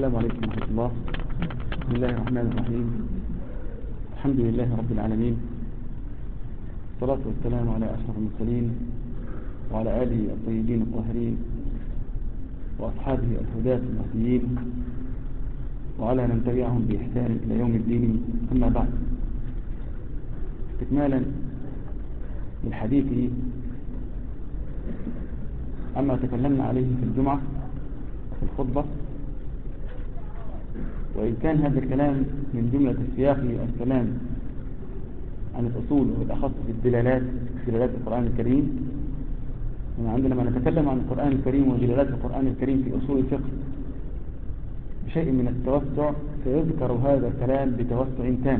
السلام عليكم ورحمة الله بسم الله الرحمن الرحيم الحمد لله رب العالمين الصلاة والسلام على أشرف المرسلين وعلى آله الطيبين الطاهرين وأصحابه الهداة المهديين وعلى من تبعهم بإحسان إلى يوم الدين أما بعد استكمالا للحديث عما تكلمنا عليه في الجمعة وفي الخطبة وإن كان هذا الكلام من جملة السياق الكلام عن الأصول وبالأخص في الدلالات دلالات القرآن الكريم عندنا لما نتكلم عن القرآن الكريم ودلالات القرآن الكريم في أصول الفقه بشيء من التوسع سيذكر هذا الكلام بتوسع تام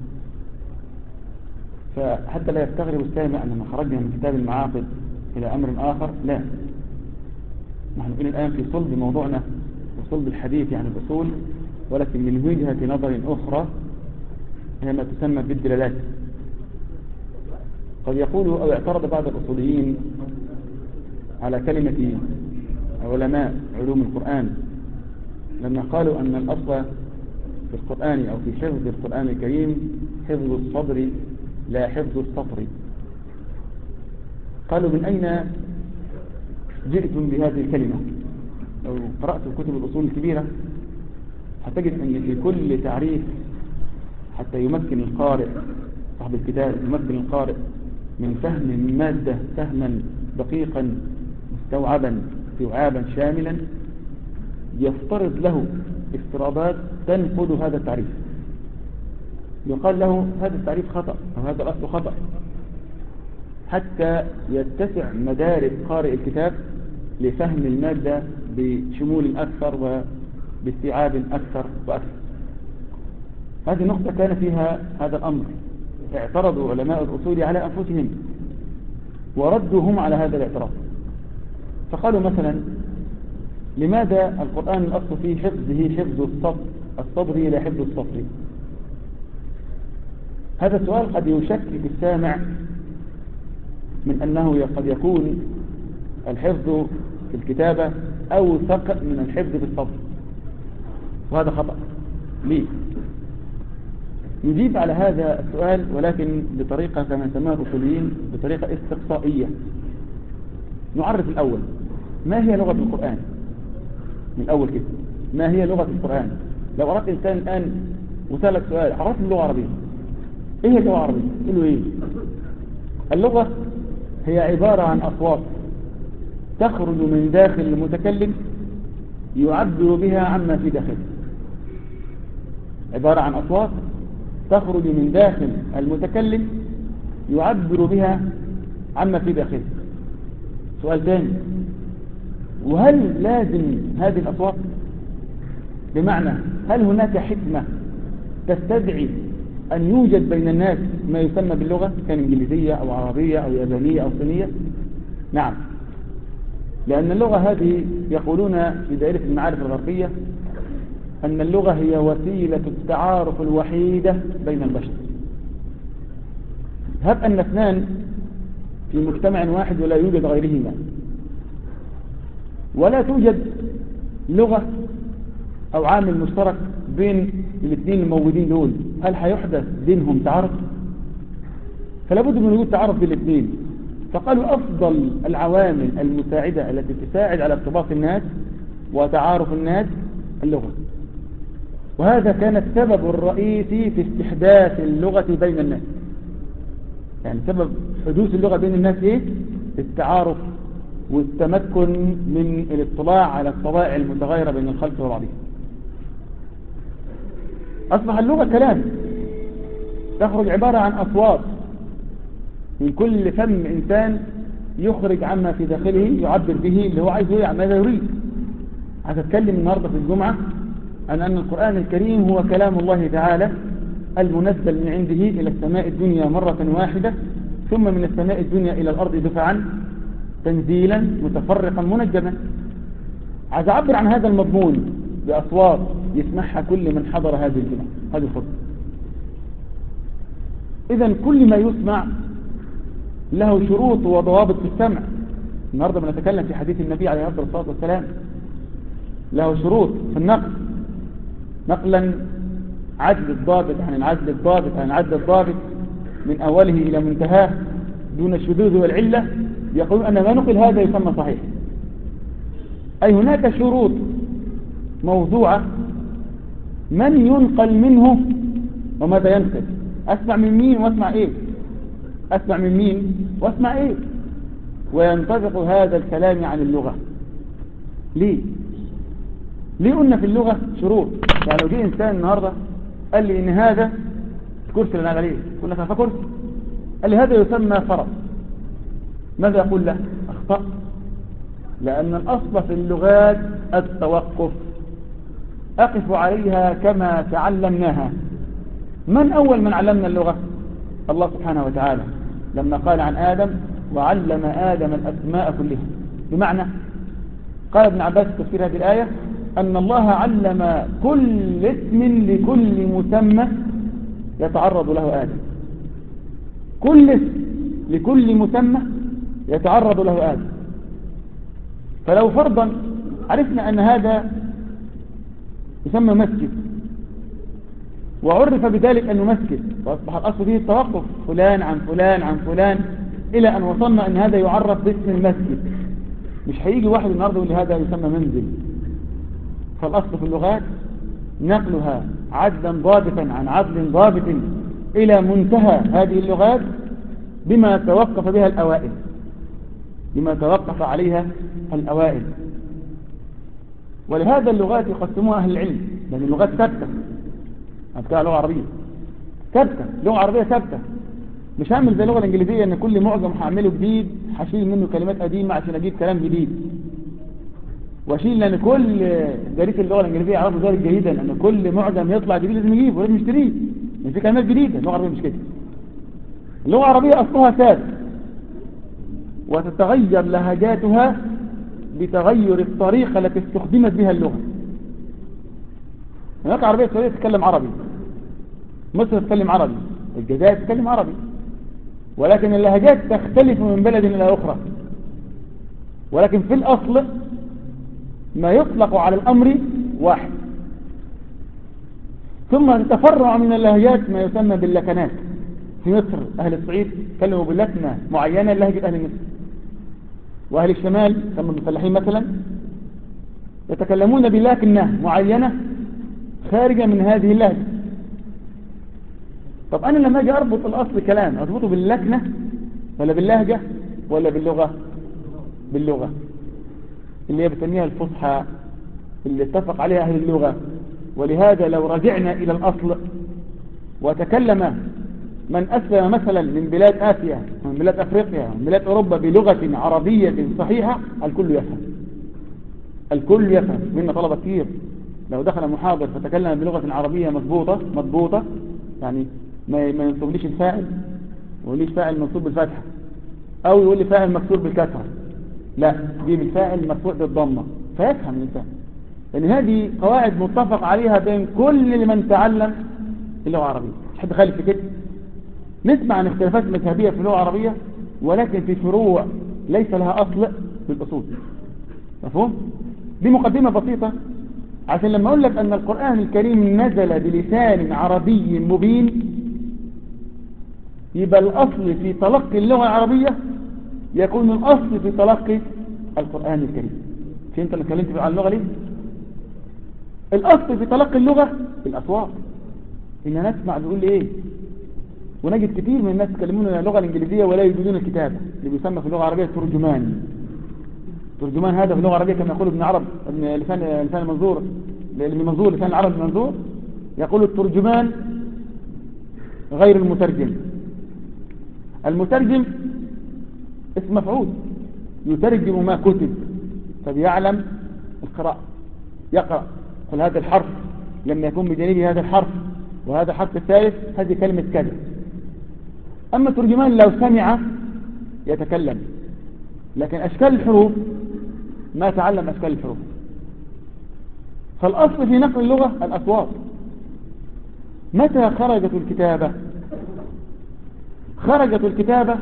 فحتى لا يستغرب السامع أننا خرجنا من كتاب المعاقد إلى أمر آخر لا نحن الآن في صلب موضوعنا وصلب الحديث عن الأصول ولكن من وجهة نظر أخرى هي ما تسمى بالدلالات قد يقول أو اعترض بعض الأصوليين على كلمة علماء علوم القرآن لما قالوا أن الأصل في القرآن أو في حفظ القرآن الكريم حفظ الصدر لا حفظ السطر قالوا من أين جئتم بهذه الكلمة لو قرأت كتب الأصول الكبيرة هتجد أن في كل تعريف حتى يمكن القارئ صاحب الكتاب يمكن القارئ من فهم المادة فهما دقيقا مستوعبا استوعابا شاملا يفترض له افتراضات تنقض هذا التعريف يقال له هذا التعريف خطأ أو هذا الأصل خطأ حتى يتسع مدارك قارئ الكتاب لفهم المادة بشمول أكثر وباستيعاب أكثر وأكثر هذه نقطة كان فيها هذا الأمر اعترضوا علماء الأصول على أنفسهم وردوا هم على هذا الاعتراض فقالوا مثلا لماذا القرآن الأصل فيه حفظه حفظ الصدر الصدر لا حفظ السطر هذا السؤال قد يشكك السامع من أنه قد يكون الحفظ في الكتابة أوثق من الحفظ في الصدر وهذا خطأ ليه نجيب على هذا السؤال ولكن بطريقة كما سماها الأصوليين بطريقة استقصائية نعرف الأول ما هي لغة القرآن من الأول كده ما هي لغة القرآن لو أردت إنسان الآن وسألك سؤال عرفت اللغة العربية إيه هي اللغة العربية تقول له إيه اللغة هي عبارة عن أصوات تخرج من داخل المتكلم يعبر بها عما في داخله عبارة عن أصوات تخرج من داخل المتكلم يعبر بها عما في داخله سؤال ثاني وهل لازم هذه الأصوات بمعنى هل هناك حكمة تستدعي أن يوجد بين الناس ما يسمى باللغة كان إنجليزية أو عربية أو يابانية أو صينية نعم لأن اللغة هذه يقولون في دائرة المعارف الغربية أن اللغة هي وسيلة التعارف الوحيدة بين البشر هب أن اثنان في مجتمع واحد ولا يوجد غيرهما ولا توجد لغة أو عامل مشترك بين الاثنين الموجودين دول هل هيحدث بينهم تعارف فلا بد من وجود تعارف بين الاثنين فقالوا أفضل العوامل المساعدة التي تساعد على ارتباط الناس وتعارف الناس اللغة وهذا كان السبب الرئيسي في استحداث اللغة بين الناس يعني سبب حدوث اللغة بين الناس ايه التعارف والتمكن من الاطلاع على الطبائع المتغيرة بين الخلق وبعضهم أصبح اللغة كلام تخرج عبارة عن أصوات من كل فم إنسان يخرج عما في داخله يعبر به اللي هو عايزه ماذا يريد عايز أتكلم النهاردة في الجمعة عن أن القرآن الكريم هو كلام الله تعالى المنزل من عنده إلى السماء الدنيا مرة واحدة ثم من السماء الدنيا إلى الأرض دفعا تنزيلا متفرقا منجما عايز أعبر عن هذا المضمون بأصوات يسمعها كل من حضر هذه الجمعة هذه الخطبة إذا كل ما يسمع له شروط وضوابط في السمع النهاردة بنتكلم في حديث النبي عليه الصلاة والسلام له شروط في النقل نقلا عدل الضابط عن العدل الضابط عن العدل الضابط من أوله إلى منتهاه دون الشذوذ والعلة يقولون أن ما نقل هذا يسمى صحيح أي هناك شروط موضوعة من ينقل منه وماذا ينقل أسمع من مين واسمع إيه أسمع من مين واسمع إيه وينطبق هذا الكلام عن اللغة ليه ليه قلنا في اللغة شروط يعني لو جه إنسان النهاردة قال لي إن هذا الكرسي اللي أنا عليه كنا كان كرسي قال لي هذا يسمى فرض ماذا أقول له أخطأ لأن الأصل في اللغات التوقف أقف عليها كما تعلمناها من أول من علمنا اللغة الله سبحانه وتعالى لما قال عن آدم وعلم آدم الأسماء كلها بمعنى قال ابن عباس في تفسير هذه الآية أن الله علم كل اسم لكل مسمى يتعرض له آدم كل اسم لكل مسمى يتعرض له آدم فلو فرضا عرفنا أن هذا يسمى مسجد وعرف بذلك أنه مسجد وأصبح الأصل فيه التوقف فلان عن فلان عن فلان إلى أن وصلنا أن هذا يعرف باسم المسجد مش هيجي واحد النهارده يقول لي هذا يسمى منزل فالأصل في اللغات نقلها عدلا ضابطا عن عدل ضابط إلى منتهى هذه اللغات بما توقف بها الأوائل بما توقف عليها الأوائل ولهذا اللغات يقسموها أهل العلم لأن اللغات ثابتة أتكلم لغة عربية ثابتة لغة عربية ثابتة مش هعمل زي اللغة الإنجليزية إن كل معجم هعمله جديد هشيل منه كلمات قديمة عشان أجيب كلام جديد واشيل لأن كل دارس اللغة الإنجليزية يعرفوا ذلك جيدا أن كل معجم يطلع جديد لازم يجيبه ولازم يشتريه لأن في كلمات جديدة اللغة العربية مش كده اللغة العربية أصلها ثابت وتتغير لهجاتها بتغير الطريقة التي استخدمت بها اللغة هناك عربية سعودية تتكلم عربي مصر تتكلم عربي الجزائر تتكلم عربي ولكن اللهجات تختلف من بلد إلى أخرى ولكن في الأصل ما يطلق على الأمر واحد ثم تتفرع من اللهجات ما يسمى باللكنات في مصر أهل الصعيد تكلموا باللكنة معينة لهجة أهل مصر وأهل الشمال كما المفلحين مثلا يتكلمون بلكنة معينة خارجة من هذه اللهجة طب أنا لما أجي أربط الأصل كلام أربطه باللكنة ولا باللهجة ولا باللغة باللغة اللي هي بتسميها الفصحى اللي اتفق عليها أهل اللغة ولهذا لو رجعنا إلى الأصل وتكلم من أسلم مثلا من بلاد آسيا من بلاد أفريقيا من بلاد أوروبا بلغة عربية صحيحة الكل يفهم الكل يفهم منا طلبة كثير لو دخل محاضر فتكلم بلغة عربية مضبوطة مضبوطة يعني ما ما ينصبليش الفاعل ويقوليش فاعل منصوب بالفتحة أو يقول لي فاعل مكسور بالكسرة لا جيب الفاعل مرفوع بالضمة فيفهم الإنسان لأن هذه قواعد متفق عليها بين كل من تعلم اللغة العربية مش حد خالف في كده نسمع عن اختلافات مذهبية في اللغة العربية ولكن في فروع ليس لها أصل في الأصول مفهوم؟ دي مقدمة بسيطة عشان لما أقول لك أن القرآن الكريم نزل بلسان عربي مبين يبقى الأصل في تلقي اللغة العربية يكون الأصل في تلقي القرآن الكريم فهمت اللي اتكلمت عن اللغة ليه؟ الأصل في تلقي اللغة الأصوات إن نسمع بيقول لي إيه ونجد كثير من الناس يتكلمون اللغة الإنجليزية ولا يجيدون الكتابة اللي بيسمى في اللغة العربية ترجمان ترجمان هذا في اللغة العربية كما يقول ابن عرب ابن لسان لسان المنظور ابن منظور لسان العرب المنظور يقول الترجمان غير المترجم المترجم اسم مفعول يترجم ما كتب فبيعلم القراءة يقرأ قل هذا الحرف لما يكون بجانبه هذا الحرف وهذا الحرف الثالث هذه كلمة كذا أما الترجمان لو سمع يتكلم لكن أشكال الحروف ما تعلم أشكال الحروف فالأصل في نقل اللغة الأصوات متى خرجت الكتابة خرجت الكتابة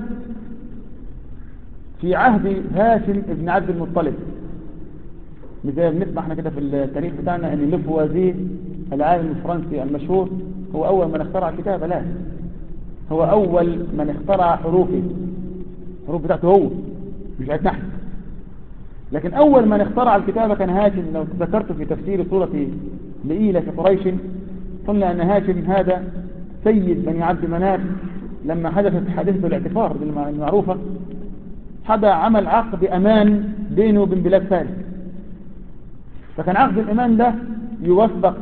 في عهد هاشم بن عبد المطلب زي ما بنسمع احنا كده في التاريخ بتاعنا ان لفوازيه العالم الفرنسي المشهور هو أول من اخترع الكتابة لا هو أول من اخترع حروفه الحروف بتاعته هو مش بتاعت نحن لكن أول من اخترع الكتابة كان هاشم لو ذكرت في تفسير سورة لإيلة قريش قلنا أن هاشم هذا سيد بني عبد مناف لما حدثت حادثة الاعتفار المعروفة حدا عمل عقد أمان بينه وبين بلاد فارس فكان عقد الأمان ده يوثق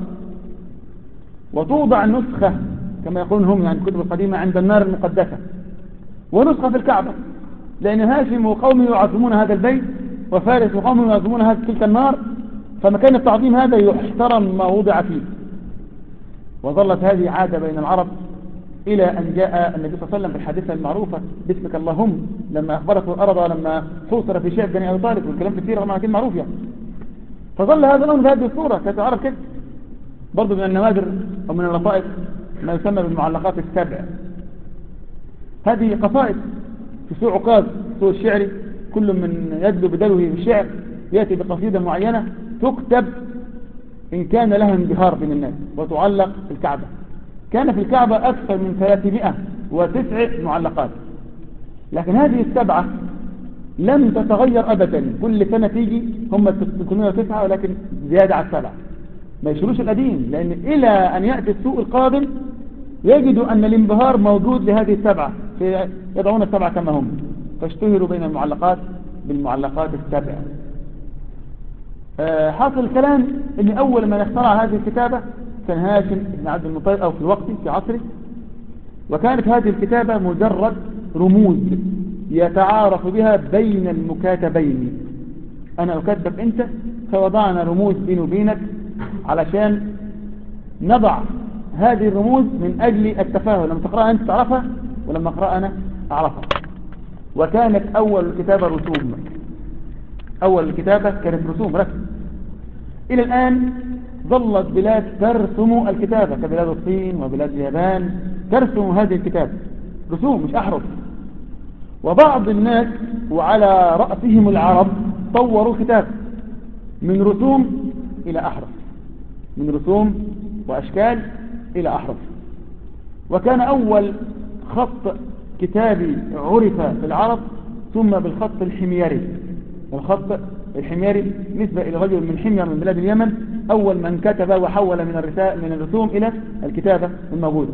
وتوضع نسخة كما يقولون هم يعني الكتب القديمة عند النار المقدسة ونسخة في الكعبة لأن هاشم وقومه يعظمون هذا البيت وفارس وقومه يعظمون هذه تلك النار فمكان التعظيم هذا يحترم ما وضع فيه وظلت هذه عادة بين العرب إلى أن جاء النبي صلى الله عليه وسلم بالحادثة المعروفة باسمك اللهم لما أخبرته الأرض لما حوصر في شعب بني أبي طالب والكلام في السيرة طبعا معروف يعني فظل هذا الأمر بهذه الصورة كانت العرب كده برضه من النوادر أو من اللطائف ما يسمى بالمعلقات السبع هذه قصائد في سوء عقاد سوء الشعري كل من يدلو بدلوه في الشعر يأتي بقصيدة معينة تكتب إن كان لها انبهار بين الناس وتعلق في الكعبة كان في الكعبة أكثر من 309 معلقات لكن هذه السبعة لم تتغير أبدا كل سنة تيجي هم 309 ولكن زيادة على السبعة ما يشيلوش القديم لأن إلى أن يأتي السوق القادم يجدوا أن الانبهار موجود لهذه السبعة يضعون السبعة كما هم فاشتهروا بين المعلقات بالمعلقات السبع آه، حاصل الكلام أن أول من اخترع هذه الكتابة كان هاشم بن عبد المطلب أو في الوقت في عصره وكانت هذه الكتابة مجرد رموز يتعارف بها بين المكاتبين أنا أكتبك أنت فوضعنا رموز بيني وبينك علشان نضع هذه الرموز من أجل التفاهم لما تقرأها أنت تعرفها ولما أقرأ أنا أعرفها وكانت أول الكتابة رسوم أول الكتابة كانت رسوم رسم إلى الآن ظلت بلاد ترسم الكتابة كبلاد الصين وبلاد اليابان ترسم هذه الكتابة رسوم مش أحرف وبعض الناس وعلى رأسهم العرب طوروا كتاب من رسوم إلى أحرف من رسوم وأشكال إلى أحرف وكان أول خط كتابي عرف في العرب ثم بالخط الحميري الخط الحميري نسبة إلى رجل من حمير من بلاد اليمن أول من كتب وحول من الرساء من الرسوم إلى الكتابة الموجودة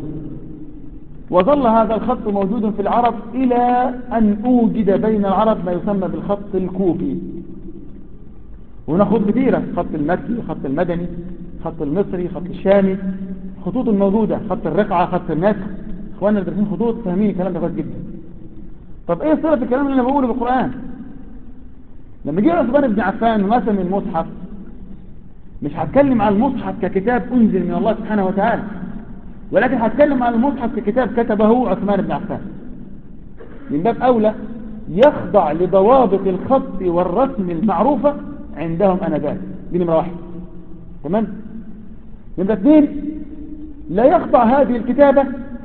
وظل هذا الخط موجود في العرب إلى أن أوجد بين العرب ما يسمى بالخط الكوفي هنا خط كثيرة خط المكي خط المدني خط المصري خط الشامي خطوط الموجودة خط الرقعة خط النسخ اخواننا اللي درسين خطوط فاهمين الكلام ده كويس جدا طب ايه صلة الكلام اللي انا بقوله بالقرآن لما جه عثمان بن عفان ورسم المصحف مش هتكلم عن المصحف ككتاب انزل من الله سبحانه وتعالى ولكن هتكلم عن المصحف ككتاب كتبه عثمان بن عفان من باب اولى يخضع لضوابط الخط والرسم المعروفة عندهم انذاك دي نمرة واحد تمام نمرة اثنين لا يخضع هذه الكتابة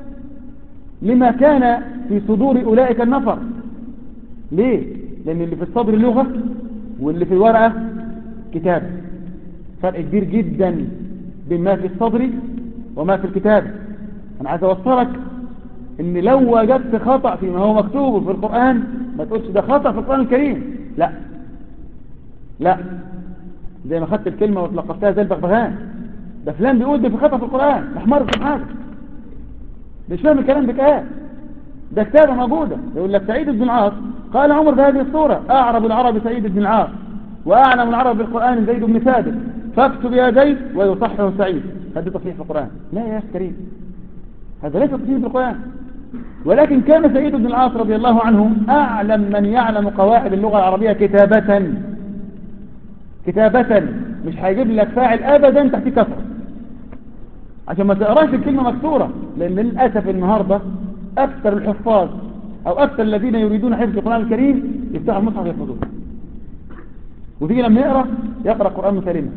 لما كان في صدور أولئك النفر ليه؟ لأن اللي في الصدر لغة واللي في الورقة كتاب فرق كبير جدا بين ما في الصدر وما في الكتاب أنا عايز أوصلك إن لو وجدت خطأ فيما هو مكتوب في القرآن ما تقولش ده خطأ في القرآن الكريم لا لا زي ما خدت الكلمة وتلقفتها زي البغبغان ده فلان بيقول ده في خطأ في القرآن احمر في حاجة مش فاهم الكلام بكاء ده كتابة موجودة يقول لك سعيد بن العاص قال عمر بهذه الصورة أعرب العرب سعيد بن العاص وأعلم العرب بالقرآن زيد بن ثابت فاكتب يا زيد ويصحح سعيد هذا تصحيح في القرآن لا يا أخي كريم هذا ليس تصحيح في القرآن ولكن كان سعيد بن العاص رضي الله عنه أعلم من يعلم قواعد اللغة العربية كتابة كتابة مش هيجيب لك فاعل أبدا تحت كسر عشان ما تقراش الكلمة مكسورة لأن للأسف النهاردة أكثر الحفاظ أو أكثر الذين يريدون حفظ القرآن الكريم يفتحوا المصحف يحفظوه وتيجي لما يقرأ يقرأ القرآن مسلما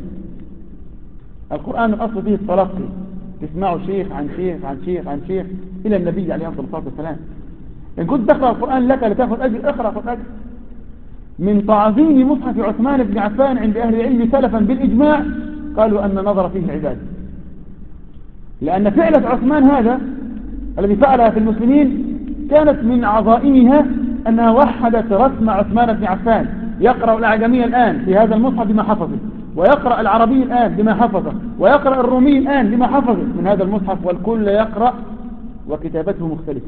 القرآن الأصل فيه التلقي تسمعه شيخ عن شيخ عن شيخ عن شيخ إلى النبي عليه الصلاة والسلام إن كنت تقرأ القرآن لك لتأخذ أجر اقرأ خذ أجر من تعظيم مصحف عثمان بن عفان عند أهل العلم سلفا بالإجماع قالوا أن نظر فيه عباده لأن فعلة عثمان هذا الذي فعلها في المسلمين كانت من عظائمها أنها وحدت رسم عثمان بن عفان يقرأ الأعجمي الآن في هذا المصحف بما حفظه ويقرأ العربي الآن بما حفظه ويقرأ الرومي الآن بما حفظه من هذا المصحف والكل يقرأ وكتابته مختلفة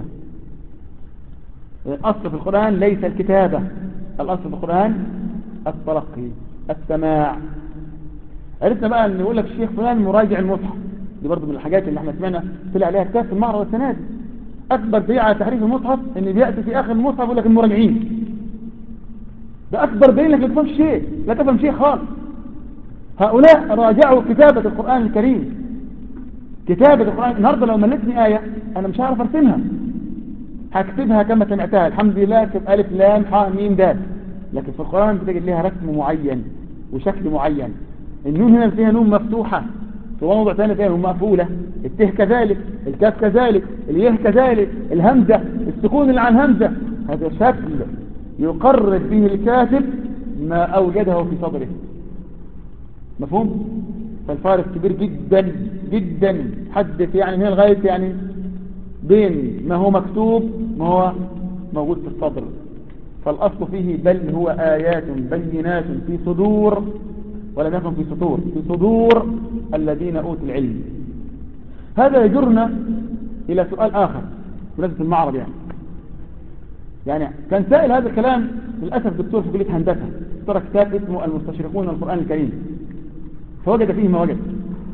الأصل في القرآن ليس الكتابة الأصل في القرآن التلقي السماع عرفنا بقى ان يقول لك الشيخ فلان مراجع المصحف دي برضه من الحاجات اللي احنا سمعنا طلع عليها كتاب في المعرض السنه دي اكبر دليل على تحريف المصحف ان بياتي في اخر المصحف يقول لك المراجعين ده اكبر دليل انك لا تفهم شيء لا تفهم شيء خالص هؤلاء راجعوا كتابة القرآن الكريم كتابة القرآن النهاردة لو ملتني آية أنا مش هعرف أرسمها هكتبها كما سمعتها الحمد لله اكتب ألف لام حاء ميم دال لكن في القرآن بتجد لها رسم معين وشكل معين النون هنا فيها نون مفتوحة في موضع ثاني فيها نون مقفولة الته كذلك الكاف كذلك اليه كذلك الهمزة السكون اللي عن همزة هذا شكل يقرب به الكاتب ما أوجده في صدره مفهوم؟ فالفارق كبير جدا جدا حدث يعني من لغاية يعني بين ما هو مكتوب ما هو موجود في الصدر فالأصل فيه بل هو آيات بينات في صدور ولم يكن في سطور في صدور الذين أوتوا العلم هذا يجرنا إلى سؤال آخر بنسبة المعرض يعني يعني كان سائل هذا الكلام للأسف دكتور في كلية هندسة ترى كتاب اسمه المستشرقون القرآن الكريم فوجد فيه ما وجد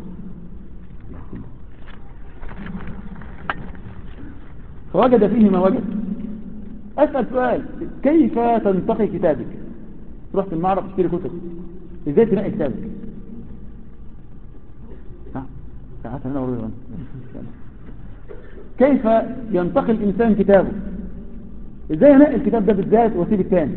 فوجد فيه ما وجد أسأل سؤال كيف تنتقي كتابك رحت المعرض تشتري كتب ازاي تنقي كتابك ها ساعات انا أقول كيف ينتقي الإنسان كتابه ازاي ينقي الكتاب ده بالذات واسيب الثاني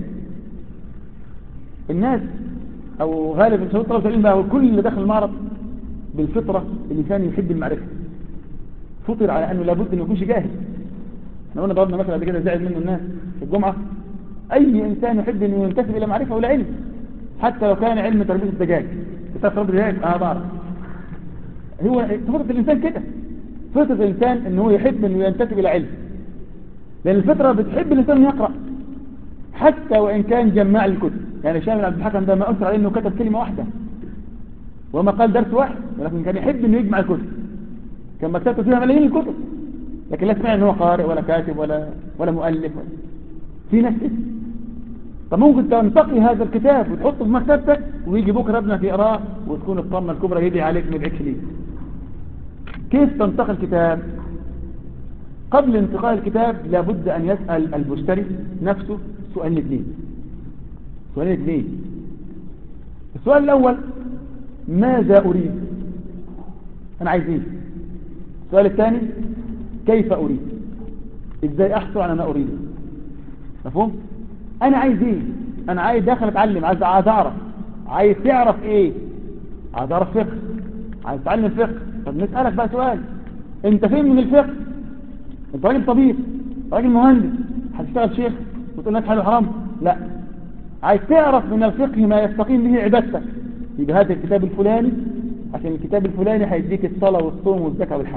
الناس او غالب ان شاء الله طلبه العلم بقى كل اللي داخل المعرض بالفطره الانسان يحب المعرفه فطر على انه لابد انه يكونش جاهل احنا قلنا ضربنا مثلا قبل كده زعل منه الناس في الجمعه اي انسان يحب انه ينتسب الى معرفه ولا علم حتى لو كان علم تربيه الدجاج بتاع تربيه الدجاج انا بعرف هو فطره الانسان كده فطره الانسان انه هو يحب انه ينتسب الى علم لان الفطره بتحب الانسان انه يقرا حتى وان كان جماع الكتب يعني شامل عبد الحكم ده ما أثر عليه أنه كتب كلمة واحدة وما قال درس واحد ولكن كان يحب أنه يجمع الكتب كان مكتبته فيها ملايين الكتب لكن لا سمع أنه قارئ ولا كاتب ولا ولا مؤلف ولا في ناس كده طب ممكن تنتقي هذا الكتاب وتحطه في مكتبتك ويجي بكره ابنك يقراه وتكون الطامه الكبرى يدعي عليك ما يدعيكش ليه كيف تنتقي الكتاب قبل انتقاء الكتاب لابد أن يسأل المشتري نفسه سؤال اثنين سؤالين اثنين السؤال الأول ماذا أريد أنا عايز إيه السؤال الثاني كيف أريد إزاي أحصل على ما أريده مفهوم أنا عايز إيه أنا عايز داخل أتعلم عايز عايز أعرف عايز تعرف إيه عايز أعرف فقه عايز تتعلم فقه طب نسألك بقى سؤال أنت فين من الفقه أنت راجل طبيب راجل مهندس هتشتغل شيخ وتقول لك حلو حرام لا عايز تعرف من الفقه ما يستقيم به عبادتك يبقى هذا الكتاب الفلاني عشان الكتاب الفلاني هيديك الصلاة والصوم والزكاة والحج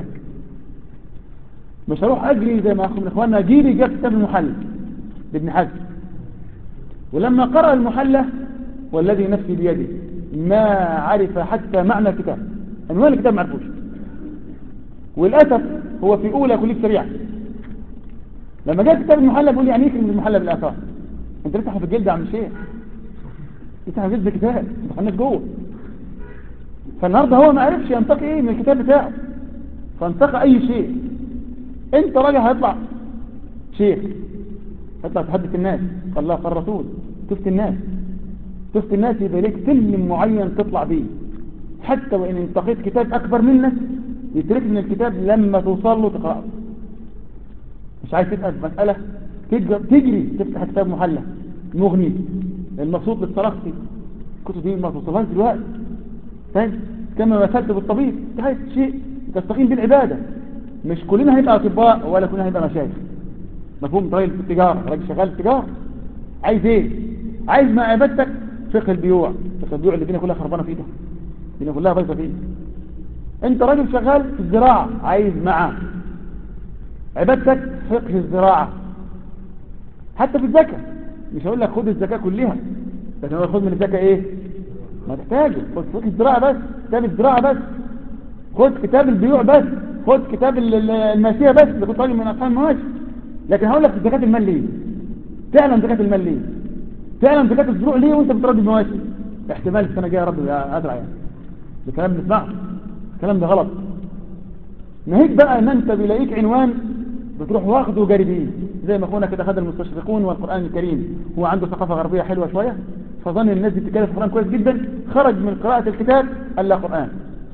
مش هروح أجري زي ما أخو من إخواننا جيلي جاب كتاب المحل لابن حزم ولما قرأ المحلة والذي نفسي بيده ما عرف حتى معنى الكتاب عنوان الكتاب ما عرفوش والأسف هو في أولى كلية شريعة لما جاء كتاب المحلة بيقول يعني ايه كلمة المحلة بالآثار انت لسه في الجلد يا عم الشيخ لسه في الجلد كتاب ما دخلناش جوه فالنهارده هو ما عرفش ينتقي ايه من الكتاب بتاعه فانتقى اي شيء انت راجل هيطلع شيخ هيطلع تحدث الناس قال الله قال الرسول تفتي الناس تفتي الناس يبقى ليك سلم معين تطلع بيه حتى وان انتقيت كتاب اكبر منك يترك من الكتاب لما توصل له تقرأه مش عايز تسأل مسألة تجري تفتح كتاب محلى مغني المقصود بالترقي الكتب دي ما توصلهاش دلوقتي فاهم كما مثلت بالطبيب انت عايز شيء تستقيم بالعبادة مش كلنا هنبقى اطباء ولا كلنا هنبقى مشايخ مفهوم راجل في التجارة راجل شغال في التجارة عايز ايه عايز مع عبادتك فقه البيوع فقه البيوع اللي الدنيا كلها خربانه في ايده الدنيا كلها بايظه في ايده انت راجل شغال في الزراعة عايز معاه عبادتك فقه الزراعة حتى في الزكاة مش هقول لك خد الزكاة كلها لكن هو خد من الزكاة ايه ما تحتاجه خد فقه الزراعة بس كتاب الزراعة بس خد كتاب البيوع بس خد كتاب ال- ال- الماشية بس ده كنت راجل من أصحاب المواشي لكن هقول لك زكاة المال ليه تعلم زكاة المال ليه تعلم زكاة الزروع ليه وانت بتربي مواشي احتمال السنة الجاية يا رب أزرع يعني ده كلام بنسمعه الكلام ده غلط ناهيك بقى ان انت بيلاقيك عنوان بتروح واخده وجاري بيه زي ما اخونا كده خد المستشرقون والقرآن الكريم هو عنده ثقافة غربية حلوة شوية فظن الناس دي بتتكلم في القرآن كويس جدا خرج من قراءة الكتاب قال لا قرآن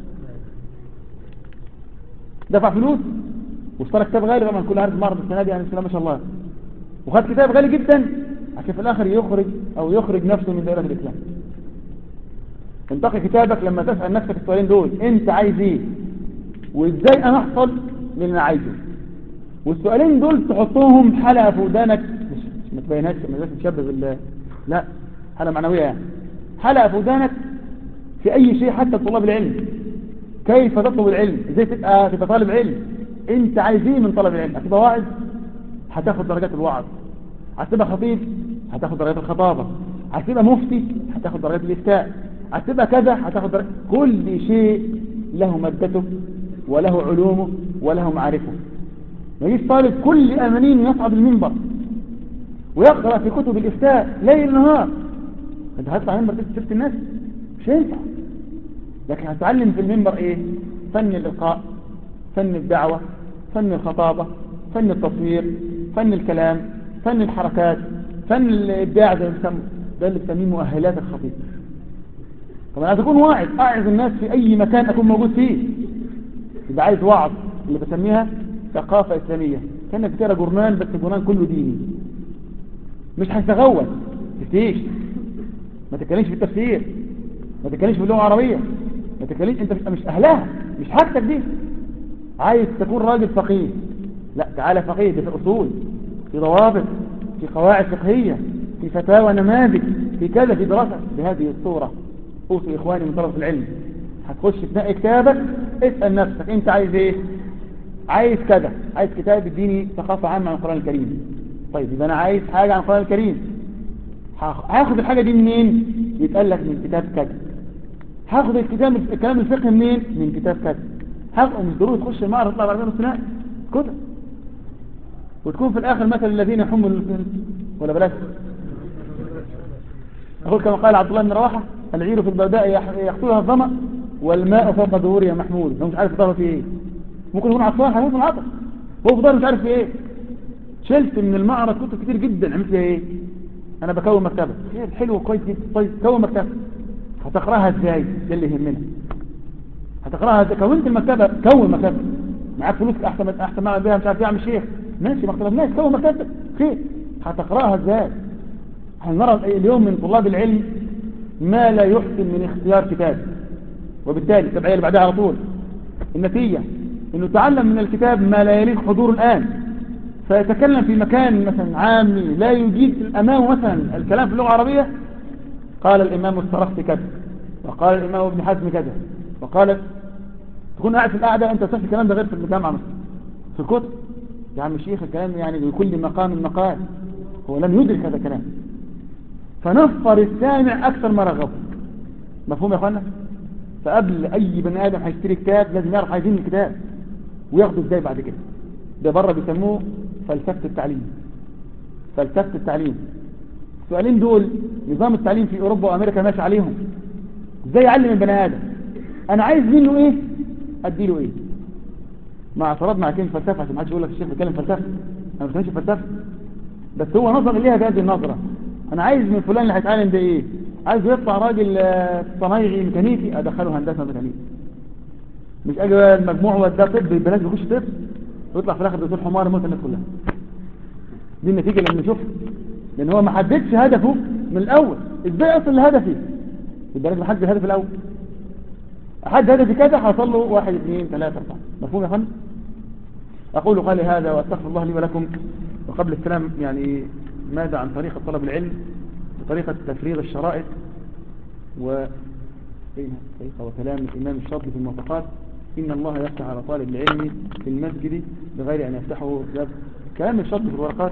دفع فلوس واشترى كتاب غالي طبعا كل عارف معرض السنة دي يعني بسم الله ما شاء الله وخد كتاب غالي جدا عشان في الاخر يخرج او يخرج نفسه من دائرة الاسلام انتقي كتابك لما تسأل نفسك السؤالين دول انت عايز ايه وازاي انا احصل للي انا عايزه والسؤالين دول تحطهم حلقة في ودانك مش مش ما تبينهاش ما تبقاش تشبه بال لا حلقة معنوية يعني حلقة في ودانك في اي شيء حتى طلاب العلم كيف تطلب العلم ازاي تبقى تبقى طالب علم انت عايز ايه من طلب العلم هتبقى واعظ هتاخد درجات الوعظ هتبقى خطيب هتاخد درجات الخطابة هتبقى مفتي هتاخد درجات الافتاء هتبقى كذا هتاخد درجات كل شيء له مادته وله علومه وله معارفه ما يجيش طالب كل امانين يصعد المنبر ويقرأ في كتب الافتاء ليل نهار انت هتطلع منبر تفتي الناس مش هينفع لكن هتعلم في المنبر ايه فن الالقاء فن الدعوة فن الخطابة فن التصوير فن الكلام فن الحركات فن الابداع زي ما بيسموا ده اللي بسميه مؤهلات الخطيب طبعا عايز اكون واعظ اعظ الناس في اي مكان اكون موجود فيه يبقى عايز وعظ اللي بسميها ثقافة اسلامية كانك بتقرا جورنال بس الجورنال كله ديني مش هتغوت تفتيش ما تتكلمش في التفسير ما تتكلمش باللغة العربية ما تتكلمش انت مش, مش اهلها مش حاجتك دي عايز تكون راجل فقيه لا تعالى فقيه دي في اصول في ضوابط في قواعد فقهية في فتاوى نماذج في كذا في دراسة بهذه الصورة اوصي اخواني من طرف العلم هتخش تنقي كتابك اسأل نفسك انت عايز ايه عايز كذا عايز كتاب يديني ثقافة عامة عن القرآن الكريم طيب يبقى انا عايز حاجة عن القرآن الكريم هاخد الحاجة دي منين يتقال لك من كتاب كذا هاخد الكتاب الكلام الفقهي منين من كتاب كذا هاخد مش ضروري تخش المعرض تطلع بعدين الثنائي كتب وتكون في الاخر مثل الذين يحملوا ولا بلاش أقول كما قال عبد الله بن رواحة العير في البرداء يقتلها الظمأ والماء فوق ظهورها محمول هو مش عارف ظهره في ايه ممكن يكون عطشان هيموت من العطش هو في ظهره مش عارف في ايه شلت من المعرض كتب كتير جدا عملت فيها ايه انا بكون مكتبة خير حلو كويس جدا طيب كون مكتبة هتقراها ازاي ده اللي يهمنا هتقراها ازاي كونت المكتبة كون مكتبة معاك فلوس احسن احسن ما اعمل بيها مش عارف اعمل شيخ ماشي ما اختلفناش كون مكتبة خير هتقراها ازاي هنرى اليوم من طلاب العلم ما لا يحسن من اختيار كتاب وبالتالي التبعية اللي بعدها على طول النتيجة انه تعلم من الكتاب ما لا يليق حضوره الآن فيتكلم في مكان مثلا عامي لا يجيد امامه مثلا الكلام في اللغة العربية قال الإمام الصرخسي كذا وقال الإمام ابن حزم كذا وقال تكون قاعد في القعدة أنت تشوف الكلام ده غير في الجامعة مثلا في الكتب يا عم الشيخ الكلام يعني لكل مقام مقال هو لم يدرك هذا الكلام فنفر السامع أكثر ما رغب مفهوم يا أخوانا فقبل أي بني آدم هيشتري كتاب لازم يعرف عايزين الكتاب وياخده ازاي بعد كده ده بره بيسموه فلسفة التعليم فلسفة التعليم السؤالين دول نظام التعليم في أوروبا وأمريكا ماشي عليهم ازاي يعلم البني آدم أنا عايز منه إيه أديله إيه مع اعتراض مع كلمة فلسفة عشان ما حدش يقول لك الشيخ بيتكلم فلسفة أنا ما بتكلمش فلسفة بس هو نظر إليها بهذه النظرة أنا عايز من فلان اللي هيتعلم ده إيه عايز يطلع راجل صنايعي ميكانيكي أدخله هندسة ميكانيكي مش أجي المجموع وده طب البنات بيخش طب ويطلع في الآخر دكتور حمار موت الناس كلها دي النتيجة اللي بنشوفها لأن هو ما حددش هدفه من الأول إزاي أصل لهدفي يبقى لازم أحدد الهدف الأول أحد هدفي كذا حصل له واحد اثنين ثلاثة أربعة مفهوم يا فندم أقول قولي هذا وأستغفر الله لي ولكم وقبل السلام يعني ماذا عن طريقة طلب العلم بطريقة تفريغ الشرائط و طريقة وكلام الإمام الشاطبي في الموافقات إن الله يفتح على طالب العلم في المسجد بغير أن يفتحه باب كلام الشط في الورقات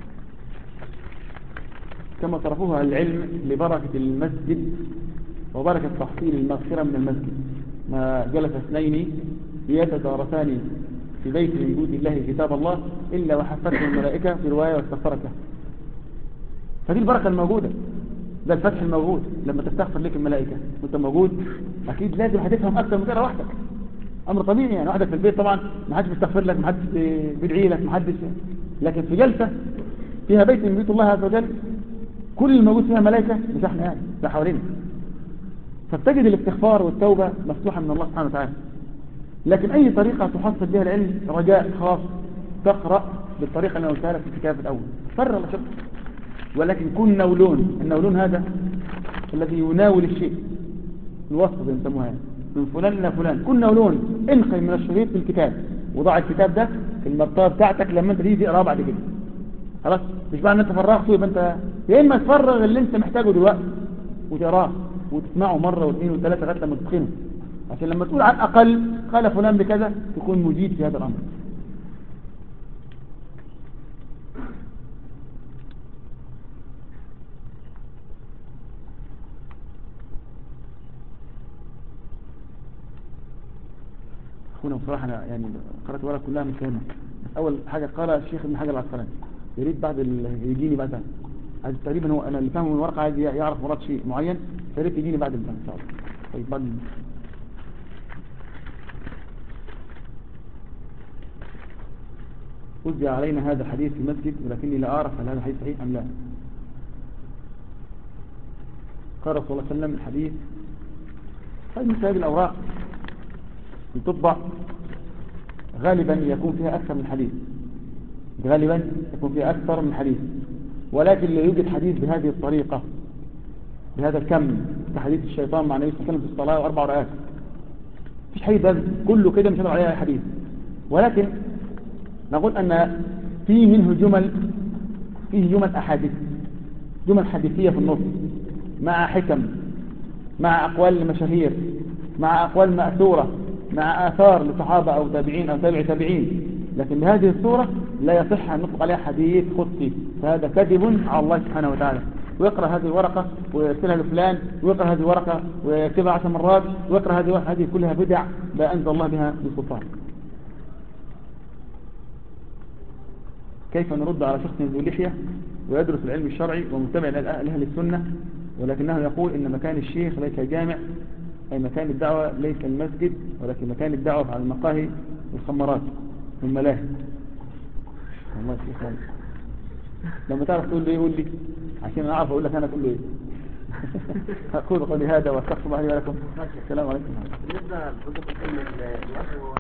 كما صرفوها العلم لبركة المسجد وبركة تحصيل المغفرة من المسجد ما جلس اثنين يتدارسان في بيت من بيوت الله كتاب الله إلا وحفته الملائكة في رواية واستغفرت له فدي البركة الموجودة ده الفتح الموجود لما تستغفر لك الملائكة وانت موجود أكيد لازم هتفهم أكثر من كده وحدك أمر طبيعي يعني وحدك في البيت طبعا ما حدش بيستغفر لك ما حدش بيدعي لك ما حدش لكن في جلسة فيها بيت من بيوت الله عز وجل كل الموجود فيها ملائكة مش احنا يعني ده حوالينا فبتجد الاستغفار والتوبة مفتوحة من الله سبحانه وتعالى لكن أي طريقة تحصل بها العلم رجاء خاص تقرأ بالطريقة اللي أنا قلتها لك في الكتاب الأول فر الله شك ولكن كن نولون النولون هذا الذي يناول الشيء الوصف زي ما يسموها يعني. من فلان إلى فلان كن نولون انقل من الشريط في الكتاب وضع الكتاب ده في المرتبة بتاعتك لما انت تيجي تقراه بعد كده خلاص مش معنى ان انت فرغته يبقى انت يا اما تفرغ اللي انت محتاجه دلوقتي وتقراه وتسمعه مرة واثنين وثلاثة لغاية لما تتقنه عشان لما تقول على الأقل قال فلان بكذا تكون مجيد في هذا الأمر أخونا بصراحة أنا يعني قرأت ورقة كلها مش فاهمها بس أول حاجة قال الشيخ ابن حجر العسقلاني يا ريت بعد ال... يجيني بعد عايز تقريبا هو أنا اللي فاهمه من الورقة عايز يعرف مراد شيء معين يا ريت يجيني بعد البحث إن شاء الله طيب بعد وزع علينا هذا الحديث في المسجد ولكني لا أعرف هل هذا الحديث صحيح أم لا قال رسول الله صلى الله عليه وسلم الحديث هذه مثل هذه الأوراق تطبع غالبا يكون فيها أكثر من حديث غالبا يكون فيها أكثر من حديث ولكن لا يوجد حديث بهذه الطريقة بهذا الكم كحديث الشيطان مع النبي صلى الله عليه وسلم في الصلاة وأربع ركعات مفيش حديث بس كله كده مش هنقول عليها حديث ولكن نقول أن فيه منه جمل فيه جمل أحاديث جمل حديثية في النص مع حكم مع أقوال المشاهير مع أقوال مأثورة مع آثار لصحابة أو تابعين أو تابع تابعين لكن بهذه الصورة لا يصح أن نطلق عليها حديث قدسي فهذا كذب على الله سبحانه وتعالى ويقرأ هذه الورقة ويرسلها لفلان ويقرأ هذه الورقة ويكتبها عشر مرات ويقرأ هذه الورقة هذه كلها بدع لا أنزل الله بها بسلطان كيف نرد على شخص ذو لحية ويدرس العلم الشرعي ومتبع لأهل السنة ولكنه يقول إن مكان الشيخ ليس جامع أي مكان الدعوة ليس المسجد ولكن مكان الدعوة على المقاهي والخمرات والملاهي والله الشيخ والله لما تعرف تقول لي قول لي عشان انا اعرف اقول لك انا تقول له ايه اقول قولي هذا واستغفر الله لي ولكم السلام عليكم بالنسبه لحضرتك الوقت